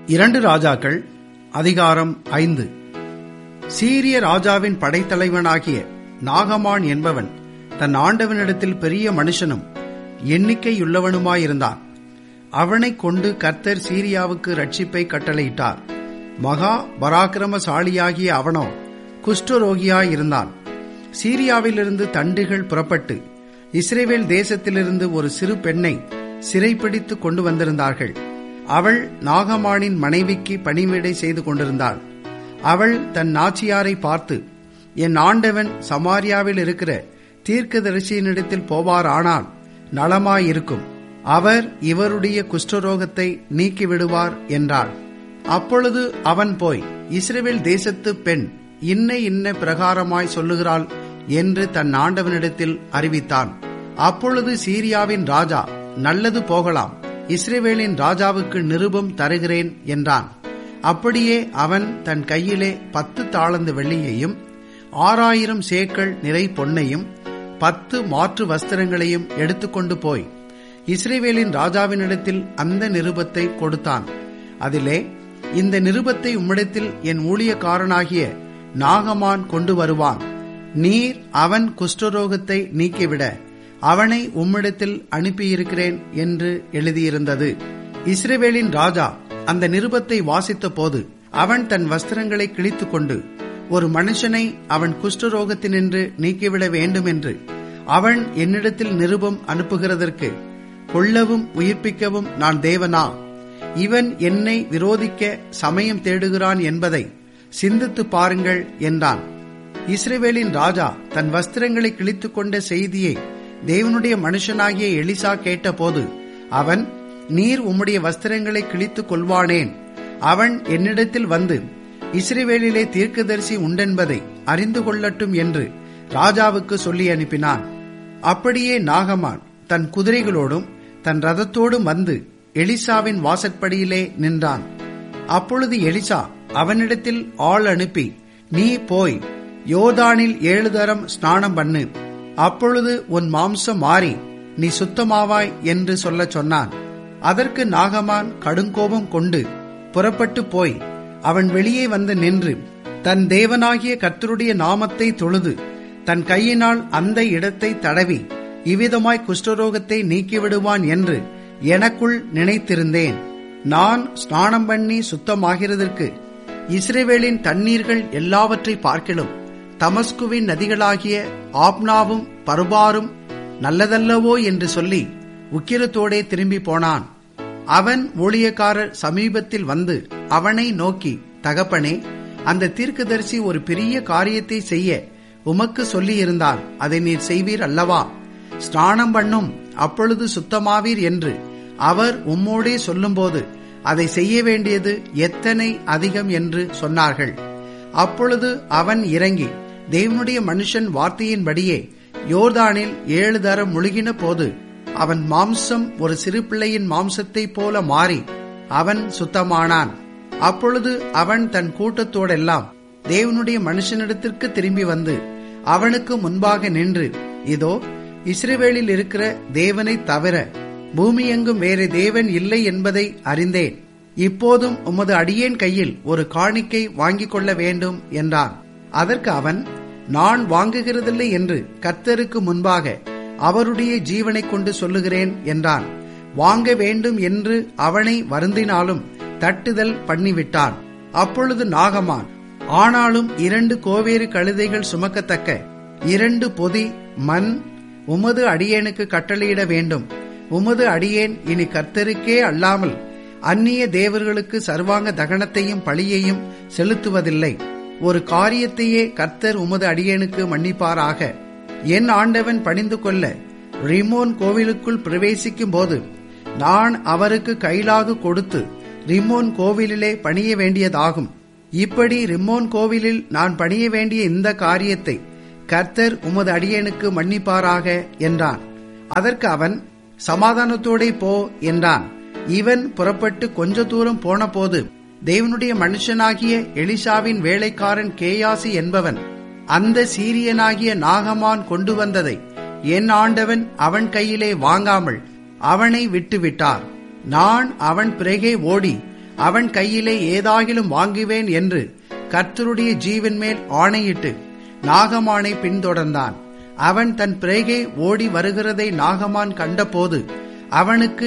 இரண்டு ராஜாக்கள் அதிகாரம் ஐந்து சீரிய ராஜாவின் படைத்தலைவனாகிய நாகமான் என்பவன் தன் ஆண்டவனிடத்தில் பெரிய மனுஷனும் எண்ணிக்கையுள்ளவனுமாயிருந்தான் அவனைக் கொண்டு கர்த்தர் சீரியாவுக்கு ரட்சிப்பை கட்டளையிட்டார் மகா பராக்கிரமசாலியாகிய அவனோ குஷ்டரோகியாயிருந்தான் சீரியாவிலிருந்து தண்டுகள் புறப்பட்டு இஸ்ரேவேல் தேசத்திலிருந்து ஒரு சிறு பெண்ணை சிறைப்பிடித்து கொண்டு வந்திருந்தார்கள் அவள் நாகமானின் மனைவிக்கு பணிவிடை செய்து கொண்டிருந்தாள் அவள் தன் நாச்சியாரை பார்த்து என் ஆண்டவன் சமாரியாவில் இருக்கிற தீர்க்கதரிசியினிடத்தில் போவாரானால் நலமாயிருக்கும் அவர் இவருடைய குஷ்டரோகத்தை நீக்கிவிடுவார் என்றாள் அப்பொழுது அவன் போய் இஸ்ரேல் தேசத்து பெண் இன்ன இன்ன பிரகாரமாய் சொல்லுகிறாள் என்று தன் ஆண்டவனிடத்தில் அறிவித்தான் அப்பொழுது சீரியாவின் ராஜா நல்லது போகலாம் இஸ்ரேவேலின் ராஜாவுக்கு நிருபம் தருகிறேன் என்றான் அப்படியே அவன் தன் கையிலே பத்து தாளந்து வெள்ளியையும் ஆறாயிரம் சேக்கள் நிறை பொன்னையும் பத்து மாற்று வஸ்திரங்களையும் எடுத்துக்கொண்டு போய் இஸ்ரேவேலின் ராஜாவினிடத்தில் அந்த நிருபத்தை கொடுத்தான் அதிலே இந்த நிருபத்தை உம்மிடத்தில் என் ஊழியக்காரனாகிய நாகமான் கொண்டு வருவான் நீர் அவன் குஷ்டரோகத்தை நீக்கிவிட அவனை உம்மிடத்தில் அனுப்பியிருக்கிறேன் என்று எழுதியிருந்தது இஸ்ரேவேலின் ராஜா அந்த நிருபத்தை வாசித்த போது அவன் தன் வஸ்திரங்களை கிழித்துக் கொண்டு ஒரு மனுஷனை அவன் குஷ்டரோகத்தினின்று நீக்கிவிட வேண்டும் என்று அவன் என்னிடத்தில் நிருபம் அனுப்புகிறதற்கு கொல்லவும் உயிர்ப்பிக்கவும் நான் தேவனா இவன் என்னை விரோதிக்க சமயம் தேடுகிறான் என்பதை சிந்தித்து பாருங்கள் என்றான் இஸ்ரேவேலின் ராஜா தன் வஸ்திரங்களை கிழித்துக் கொண்ட செய்தியை தேவனுடைய மனுஷனாகிய எலிசா கேட்டபோது அவன் நீர் உம்முடைய வஸ்திரங்களை கிழித்துக் கொள்வானேன் அவன் என்னிடத்தில் வந்து இஸ்ரேவேலிலே தீர்க்கதரிசி உண்டென்பதை அறிந்து கொள்ளட்டும் என்று ராஜாவுக்கு சொல்லி அனுப்பினான் அப்படியே நாகமான் தன் குதிரைகளோடும் தன் ரதத்தோடும் வந்து எலிசாவின் வாசற்படியிலே நின்றான் அப்பொழுது எலிசா அவனிடத்தில் ஆள் அனுப்பி நீ போய் யோதானில் ஏழு தரம் ஸ்நானம் பண்ணு அப்பொழுது உன் மாம்சம் மாறி நீ சுத்தமாவாய் என்று சொல்லச் சொன்னான் அதற்கு நாகமான் கடுங்கோபம் கொண்டு புறப்பட்டு போய் அவன் வெளியே வந்து நின்று தன் தேவனாகிய கர்த்தருடைய நாமத்தை தொழுது தன் கையினால் அந்த இடத்தை தடவி இவ்விதமாய் குஷ்டரோகத்தை நீக்கிவிடுவான் என்று எனக்குள் நினைத்திருந்தேன் நான் ஸ்நானம் பண்ணி சுத்தமாகிறதற்கு இஸ்ரேவேலின் தண்ணீர்கள் எல்லாவற்றை பார்க்கிலும் தமஸ்குவின் நதிகளாகிய ஆப்னாவும் பருபாரும் நல்லதல்லவோ என்று சொல்லி உக்கிரத்தோடே திரும்பி போனான் அவன் ஊழியக்காரர் சமீபத்தில் வந்து அவனை நோக்கி தகப்பனே அந்த தீர்க்கதரிசி ஒரு பெரிய காரியத்தை செய்ய உமக்கு சொல்லியிருந்தால் அதை நீர் செய்வீர் அல்லவா ஸ்நானம் பண்ணும் அப்பொழுது சுத்தமாவீர் என்று அவர் உம்மோடே சொல்லும்போது அதை செய்ய வேண்டியது எத்தனை அதிகம் என்று சொன்னார்கள் அப்பொழுது அவன் இறங்கி தேவனுடைய மனுஷன் வார்த்தையின்படியே யோர்தானில் ஏழு தரம் முழுகின போது அவன் மாம்சம் ஒரு சிறு பிள்ளையின் மாம்சத்தை போல மாறி அவன் சுத்தமானான் அப்பொழுது அவன் தன் கூட்டத்தோடெல்லாம் தேவனுடைய மனுஷனிடத்திற்கு திரும்பி வந்து அவனுக்கு முன்பாக நின்று இதோ இஸ்ரேவேலில் இருக்கிற தேவனை தவிர பூமி எங்கும் வேறு தேவன் இல்லை என்பதை அறிந்தேன் இப்போதும் உமது அடியேன் கையில் ஒரு காணிக்கை வாங்கிக் கொள்ள வேண்டும் என்றான் அதற்கு அவன் நான் வாங்குகிறதில்லை என்று கர்த்தருக்கு முன்பாக அவருடைய ஜீவனை கொண்டு சொல்லுகிறேன் என்றான் வாங்க வேண்டும் என்று அவனை வருந்தினாலும் தட்டுதல் பண்ணிவிட்டான் அப்பொழுது நாகமான் ஆனாலும் இரண்டு கோவேறு கழுதைகள் சுமக்கத்தக்க இரண்டு பொதி மண் உமது அடியேனுக்கு கட்டளையிட வேண்டும் உமது அடியேன் இனி கர்த்தருக்கே அல்லாமல் அந்நிய தேவர்களுக்கு சர்வாங்க தகனத்தையும் பழியையும் செலுத்துவதில்லை ஒரு காரியத்தையே கர்த்தர் உமது அடியேனுக்கு மன்னிப்பாராக என் ஆண்டவன் பணிந்து கொள்ள ரிமோன் கோவிலுக்குள் பிரவேசிக்கும் போது நான் அவருக்கு கைலாகு கொடுத்து ரிமோன் கோவிலிலே பணிய வேண்டியதாகும் இப்படி ரிமோன் கோவிலில் நான் பணிய வேண்டிய இந்த காரியத்தை கர்த்தர் உமது அடியேனுக்கு மன்னிப்பாராக என்றான் அதற்கு அவன் சமாதானத்தோடே போ என்றான் இவன் புறப்பட்டு கொஞ்ச தூரம் போனபோது தேவனுடைய மனுஷனாகிய எலிசாவின் வேலைக்காரன் கேயாசி என்பவன் அந்த சீரியனாகிய நாகமான் கொண்டு வந்ததை என் ஆண்டவன் அவன் கையிலே வாங்காமல் அவனை விட்டுவிட்டார் நான் அவன் பிறகே ஓடி அவன் கையிலே ஏதாகிலும் வாங்குவேன் என்று கர்த்தருடைய ஜீவன் மேல் ஆணையிட்டு நாகமானை பின்தொடர்ந்தான் அவன் தன் பிறகே ஓடி வருகிறதை நாகமான் கண்டபோது அவனுக்கு